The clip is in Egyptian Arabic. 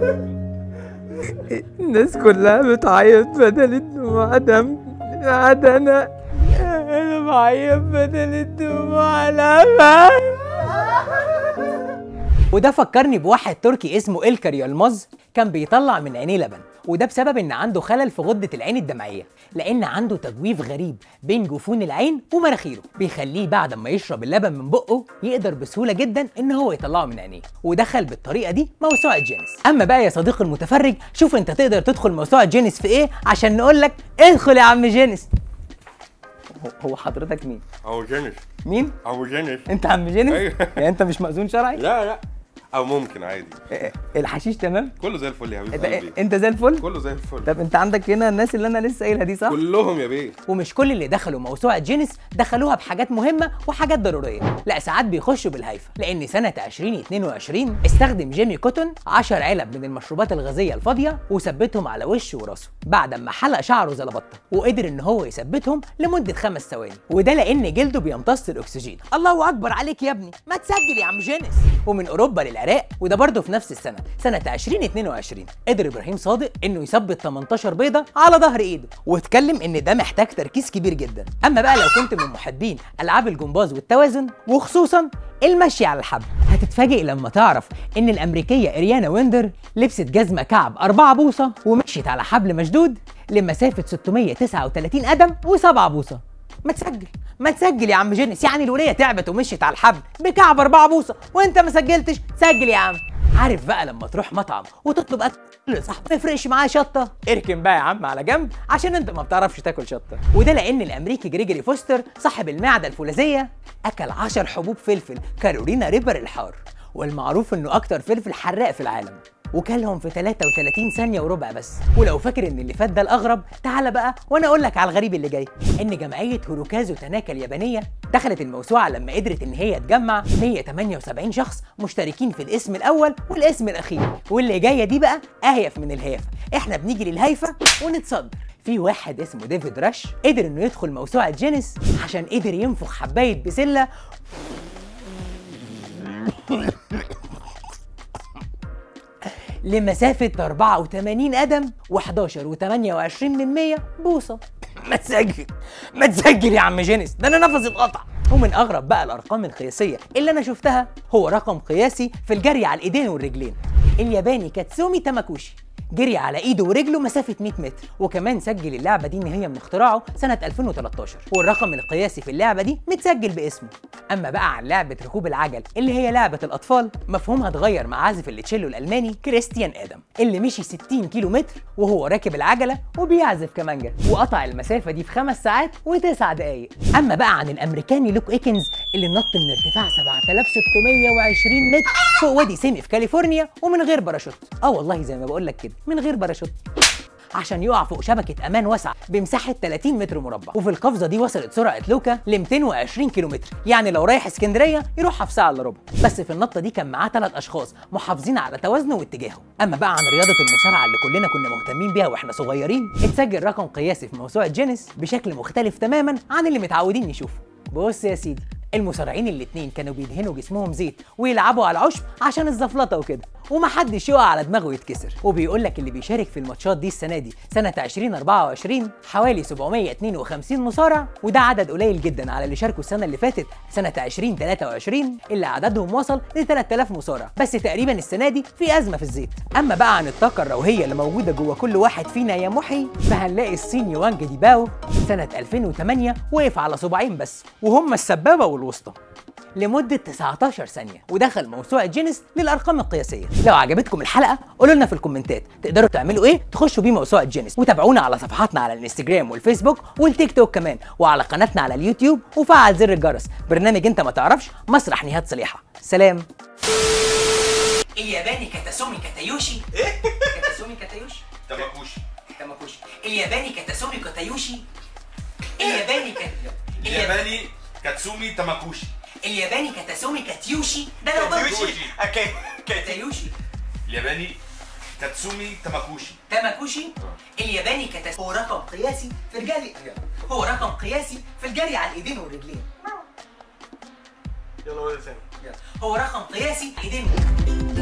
الناس كلها بتعيط بدل الدموع دم قاعد انا انا بعيط بدل الدموع لبن وده فكرني بواحد تركي اسمه إلكر يلمز كان بيطلع من عينيه لبن وده بسبب ان عنده خلل في غدة العين الدمعية لان عنده تجويف غريب بين جفون العين ومناخيره بيخليه بعد ما يشرب اللبن من بقه يقدر بسهولة جدا ان هو يطلعه من عينيه ودخل بالطريقة دي موسوعة جينيس اما بقى يا صديقي المتفرج شوف انت تقدر تدخل موسوعة جينيس في ايه عشان نقول لك ادخل يا عم جينيس هو- هو حضرتك مين او جينيس مين او جينيس انت عم جينيس أيوه. يعني انت مش مأذون شرعي لا لا او ممكن عادي إيه، الحشيش تمام كله زي الفل يا حبيبي انت قلبي. انت زي الفل كله زي الفل طب انت عندك هنا الناس اللي انا لسه قايلها دي صح كلهم يا بيه ومش كل اللي دخلوا موسوعه جينيس دخلوها بحاجات مهمه وحاجات ضروريه لا ساعات بيخشوا بالهيفا لان سنه 2022 استخدم جيمي كوتون 10 علب من المشروبات الغازيه الفاضيه وثبتهم على وشه وراسه بعد ما حلق شعره زي البطه وقدر ان هو يثبتهم لمده خمس ثواني وده لان جلده بيمتص الاكسجين الله اكبر عليك يا ابني ما تسجل يا عم جينيس ومن اوروبا للعراق وده برضه في نفس السنه سنه 2022 قدر ابراهيم صادق انه يثبت 18 بيضه على ظهر ايده واتكلم ان ده محتاج تركيز كبير جدا اما بقى لو كنت من محبين العاب الجمباز والتوازن وخصوصا المشي على الحبل هتتفاجئ لما تعرف ان الامريكيه اريانا ويندر لبست جزمه كعب 4 بوصه ومشيت على حبل مشدود لمسافه 639 قدم و7 بوصه ما تسجل ما تسجل يا عم جينيس يعني الوليه تعبت ومشيت على الحبل بكعب 4 بوصه وانت ما سجلتش سجل يا عم عارف بقى لما تروح مطعم وتطلب اكل صح ما يفرقش معاه شطه اركن بقى يا عم على جنب عشان انت ما بتعرفش تاكل شطه وده لان الامريكي جريجوري فوستر صاحب المعده الفولاذيه اكل 10 حبوب فلفل كارولينا ريبر الحار والمعروف انه اكتر فلفل حراق في العالم وكلهم في 33 ثانية وربع بس ولو فاكر ان اللي فات ده الاغرب تعالى بقى وانا اقول لك على الغريب اللي جاي ان جمعية هوروكازو تاناكا اليابانية دخلت الموسوعة لما قدرت ان هي تجمع 178 شخص مشتركين في الاسم الاول والاسم الاخير واللي جاية دي بقى اهيف من الهيافة احنا بنيجي للهيفة ونتصدر في واحد اسمه ديفيد راش قدر انه يدخل موسوعة جينيس عشان قدر ينفخ حباية بسلة لمسافة 84 قدم و11 و28 من 100 بوصة ما تسجل ما تسجل يا عم جينيس ده انا نفسي اتقطع ومن اغرب بقى الارقام القياسية اللي انا شفتها هو رقم قياسي في الجري على الايدين والرجلين الياباني كاتسومي تاماكوشي جري على ايده ورجله مسافه 100 متر وكمان سجل اللعبه دي ان هي من اختراعه سنه 2013 والرقم القياسي في اللعبه دي متسجل باسمه اما بقى عن لعبه ركوب العجل اللي هي لعبه الاطفال مفهومها اتغير مع عازف التشيلو الالماني كريستيان ادم اللي مشي 60 كيلو متر وهو راكب العجله وبيعزف كمانجا وقطع المسافه دي في خمس ساعات وتسع دقائق اما بقى عن الامريكاني لوك ايكنز اللي نط من ارتفاع 7620 متر فوق وادي سيمي في كاليفورنيا ومن غير باراشوت اه والله زي ما بقول لك كده من غير باراشوت عشان يقع فوق شبكة أمان واسعة بمساحة 30 متر مربع وفي القفزة دي وصلت سرعة لوكا ل 220 كيلو متر يعني لو رايح اسكندرية يروحها في ساعة إلا ربع بس في النطة دي كان معاه ثلاث أشخاص محافظين على توازنه واتجاهه أما بقى عن رياضة المصارعة اللي كلنا كنا مهتمين بيها واحنا صغيرين اتسجل رقم قياسي في موسوعة جينيس بشكل مختلف تماما عن اللي متعودين نشوفه بص يا سيدي المصارعين الاتنين كانوا بيدهنوا جسمهم زيت ويلعبوا على العشب عشان الزفلطه وكده ومحدش يقع على دماغه يتكسر وبيقول لك اللي بيشارك في الماتشات دي السنه دي سنه 2024 حوالي 752 مصارع وده عدد قليل جدا على اللي شاركوا السنه اللي فاتت سنه 2023 اللي عددهم وصل ل 3000 مصارع بس تقريبا السنه دي في ازمه في الزيت اما بقى عن الطاقه الروحيه اللي موجوده جوه كل واحد فينا يا محي فهنلاقي الصيني وانج دي باو سنه 2008 وقف على صباعين بس وهم السبابه والوسطى لمدة 19 ثانية ودخل موسوعة جينيس للأرقام القياسية لو عجبتكم الحلقة قولوا لنا في الكومنتات تقدروا تعملوا إيه تخشوا بيه موسوعة جينيس وتابعونا على صفحاتنا على الانستجرام والفيسبوك والتيك توك كمان وعلى قناتنا على اليوتيوب وفعل زر الجرس برنامج أنت ما تعرفش مسرح نهاد صليحة سلام الياباني كاتاسومي كاتايوشي ايه كاتاسومي كاتايوشي تماكوشي تاماكوشي الياباني كاتاسومي كاتايوشي الياباني كات الياباني كاتسومي تماكوشي الياباني كاتاسومي كاتيوشي ده لو برضه اوكي كاتايوشي الياباني كاتسومي تماكوشي تاماكوشي الياباني كاتاسومي هو رقم قياسي في الجري هو رقم قياسي في الجري على الايدين والرجلين يلا قول ثاني هو رقم قياسي ايدين